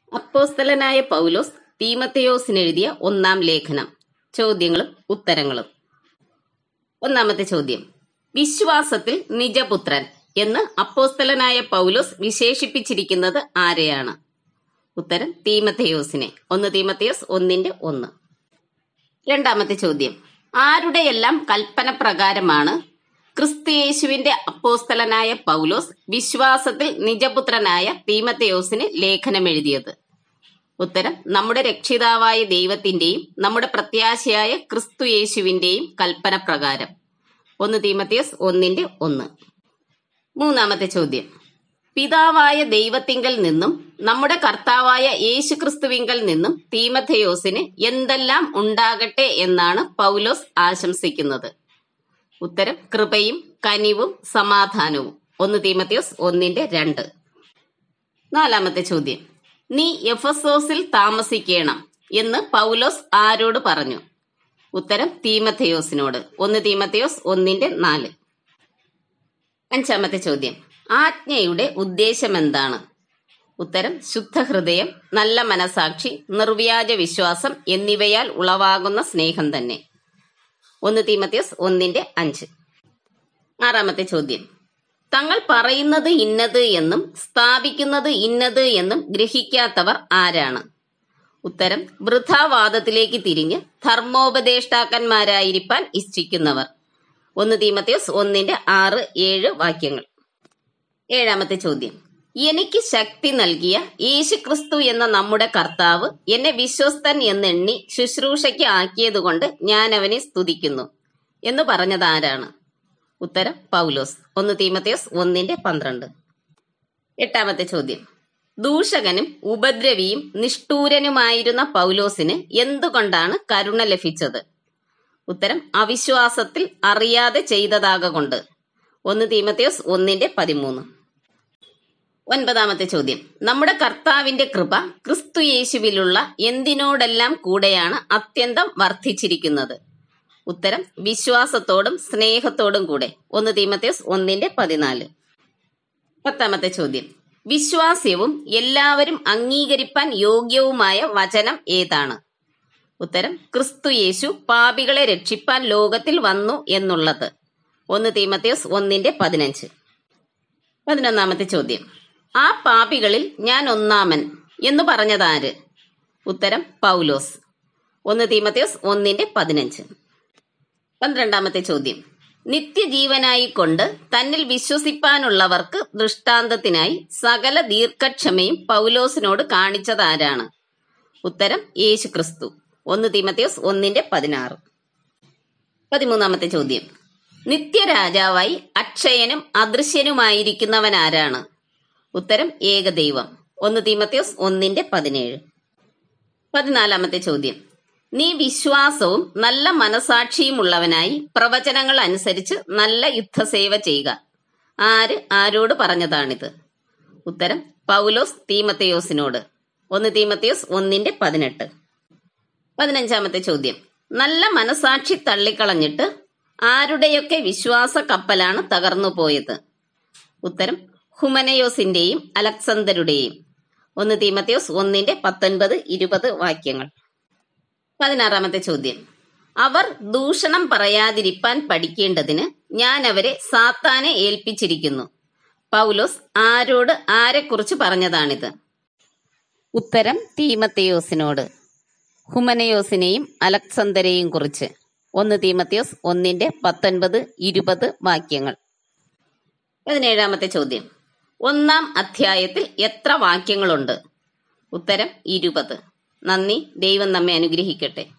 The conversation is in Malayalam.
അപ്പോസ്തലനായ പൗലോസ് തീമത്തയോസിനെഴുതിയ ഒന്നാം ലേഖനം ചോദ്യങ്ങളും ഉത്തരങ്ങളും ഒന്നാമത്തെ ചോദ്യം വിശ്വാസത്തിൽ നിജപുത്രൻ എന്ന് അപ്പോസ്തലനായ പൗലോസ് വിശേഷിപ്പിച്ചിരിക്കുന്നത് ആരെയാണ് ഉത്തരം തീമത്തയോസിനെ ഒന്ന് തീമത്തയോസ് ഒന്നിന്റെ ഒന്ന് രണ്ടാമത്തെ ചോദ്യം ആരുടെയെല്ലാം കൽപ്പന പ്രകാരമാണ് ക്രിസ്തുയേശുവിന്റെ അപ്പോസ്തലനായ പൗലോസ് വിശ്വാസത്തിൽ നിജപുത്രനായ തീമത്തയോസിന് ലേഖനമെഴുതിയത് ഉത്തരം നമ്മുടെ രക്ഷിതാവായ ദൈവത്തിന്റെയും നമ്മുടെ പ്രത്യാശയായ ക്രിസ്തു യേശുവിന്റെയും കൽപ്പന പ്രകാരം ഒന്ന് തീമത്തിയസ് ഒന്നിന്റെ ഒന്ന് മൂന്നാമത്തെ ചോദ്യം പിതാവായ ദൈവത്തിങ്കൽ നിന്നും നമ്മുടെ കർത്താവായ യേശു ക്രിസ്തുവിങ്കൽ നിന്നും തീമഥയോസിന് എന്തെല്ലാം ഉണ്ടാകട്ടെ എന്നാണ് പൗലോസ് ആശംസിക്കുന്നത് ഉത്തരം കൃപയും കനിവും സമാധാനവും ഒന്ന് തീമത്തിയോസ് ഒന്നിന്റെ രണ്ട് നാലാമത്തെ ചോദ്യം നീ എഫസോസിൽ താമസിക്കണം എന്ന് പൗലോസ് ആരോട് പറഞ്ഞു ഉത്തരം തീമത്തയോസിനോട് ഒന്ന് തീമത്തയോസ് ഒന്നിന്റെ നാല് അഞ്ചാമത്തെ ചോദ്യം ആജ്ഞയുടെ ഉദ്ദേശം എന്താണ് ഉത്തരം ശുദ്ധഹൃദയം നല്ല മനസാക്ഷി നിർവ്യാജ വിശ്വാസം എന്നിവയാൽ ഉളവാകുന്ന സ്നേഹം തന്നെ ഒന്ന് തീമത്യസ് ഒന്നിന്റെ അഞ്ച് ആറാമത്തെ ചോദ്യം തങ്ങൾ പറയുന്നത് ഇന്നത് എന്നും സ്ഥാപിക്കുന്നത് ഇന്നത് എന്നും ഗ്രഹിക്കാത്തവർ ആരാണ് ഉത്തരം വൃഥാവാദത്തിലേക്ക് തിരിഞ്ഞ് ധർമ്മോപദേഷ്ടാക്കന്മാരായിരിക്കാൻ ഇച്ഛിക്കുന്നവർ ഒന്ന് തീമത്യസ് ഒന്നിന്റെ ആറ് ഏഴ് വാക്യങ്ങൾ ഏഴാമത്തെ ചോദ്യം എനിക്ക് ശക്തി നൽകിയ യേശുക്രിസ്തു എന്ന നമ്മുടെ കർത്താവ് എന്നെ വിശ്വസ്തൻ എന്നെണ്ണി ശുശ്രൂഷയ്ക്ക് ആക്കിയതുകൊണ്ട് ഞാൻ അവനെ സ്തുതിക്കുന്നു എന്ന് പറഞ്ഞത് ആരാണ് ഉത്തരം പൗലോസ് ഒന്ന് തീമത്തേസ് ഒന്നിന്റെ പന്ത്രണ്ട് എട്ടാമത്തെ ചോദ്യം ദൂഷകനും ഉപദ്രവിയും നിഷ്ഠൂരനുമായിരുന്ന പൗലോസിന് എന്തുകൊണ്ടാണ് കരുണ ലഭിച്ചത് ഉത്തരം അവിശ്വാസത്തിൽ അറിയാതെ ചെയ്തതാകൊണ്ട് ഒന്ന് തീമത്തേസ് ഒന്നിന്റെ പതിമൂന്ന് ഒൻപതാമത്തെ ചോദ്യം നമ്മുടെ കർത്താവിന്റെ കൃപ ക്രിസ്തു യേശുവിലുള്ള എന്തിനോടെല്ലാം കൂടെയാണ് അത്യന്തം വർദ്ധിച്ചിരിക്കുന്നത് ഉത്തരം വിശ്വാസത്തോടും സ്നേഹത്തോടും കൂടെ ഒന്ന് തീമത്തേസ് ഒന്നിന്റെ പതിനാല് പത്താമത്തെ ചോദ്യം വിശ്വാസ്യവും എല്ലാവരും അംഗീകരിപ്പാൻ യോഗ്യവുമായ വചനം ഏതാണ് ഉത്തരം ക്രിസ്തു യേശു പാപികളെ രക്ഷിപ്പാൻ ലോകത്തിൽ വന്നു എന്നുള്ളത് ഒന്ന് തീമത്തേസ് ഒന്നിന്റെ പതിനഞ്ച് പതിനൊന്നാമത്തെ ചോദ്യം ആ പാപികളിൽ ഞാൻ ഒന്നാമൻ എന്ന് പറഞ്ഞതാര് ഉത്തരം പൗലോസ് ഒന്ന് തീമത്തേസ് ഒന്നിന്റെ പതിനഞ്ച് പന്ത്രണ്ടാമത്തെ ചോദ്യം നിത്യജീവനായി കൊണ്ട് തന്നിൽ വിശ്വസിപ്പാനുള്ളവർക്ക് ദൃഷ്ടാന്തത്തിനായി സകല ദീർഘക്ഷമയും പൗലോസിനോട് കാണിച്ചതാരാണ് ഉത്തരം യേശു ക്രിസ്തു ഒന്ന് തീമത്തേസ് ഒന്നിന്റെ പതിനാറ് പതിമൂന്നാമത്തെ ചോദ്യം നിത്യരാജാവായി അക്ഷയനും അദൃശ്യനുമായിരിക്കുന്നവൻ ആരാണ് ഉത്തരം ഏകദൈവം ഒന്ന് തീമത്തേസ് ഒന്നിന്റെ പതിനേഴ് പതിനാലാമത്തെ ചോദ്യം നീ വിശ്വാസവും നല്ല മനസാക്ഷിയുമുള്ളവനായി പ്രവചനങ്ങൾ അനുസരിച്ച് നല്ല യുദ്ധസേവ ചെയ്യുക ആര് ആരോട് പറഞ്ഞതാണിത് ഉത്തരം പൗലോസ് തീമത്തയോസിനോട് ഒന്ന് തീമത്തയോസ് ഒന്നിന്റെ പതിനെട്ട് പതിനഞ്ചാമത്തെ ചോദ്യം നല്ല മനസാക്ഷി തള്ളിക്കളഞ്ഞിട്ട് ആരുടെയൊക്കെ വിശ്വാസ കപ്പലാണ് തകർന്നു പോയത് ഉത്തരം ഹുമനയോസിന്റെയും അലക്സന്തരുടെയും ഒന്ന് തീമത്യോസ് ഒന്നിന്റെ പത്തൊൻപത് ഇരുപത് വാക്യങ്ങൾ പതിനാറാമത്തെ ചോദ്യം അവർ ദൂഷണം പറയാതിരിപ്പാൻ പഠിക്കേണ്ടതിന് ഞാൻ അവരെ സാത്താനെ ഏൽപ്പിച്ചിരിക്കുന്നു പൗലോസ് ആരോട് ആരെക്കുറിച്ച് പറഞ്ഞതാണിത് ഉത്തരം തീമത്തയോസിനോട് ഹുമനയോസിനെയും അലക്സന്തരെയും കുറിച്ച് ഒന്ന് തീമത്യോസ് ഒന്നിന്റെ പത്തൊൻപത് ഇരുപത് വാക്യങ്ങൾ പതിനേഴാമത്തെ ചോദ്യം ഒന്നാം അധ്യായത്തിൽ എത്ര വാക്യങ്ങളുണ്ട് ഉത്തരം ഇരുപത് നന്ദി ദൈവം നമ്മെ അനുഗ്രഹിക്കട്ടെ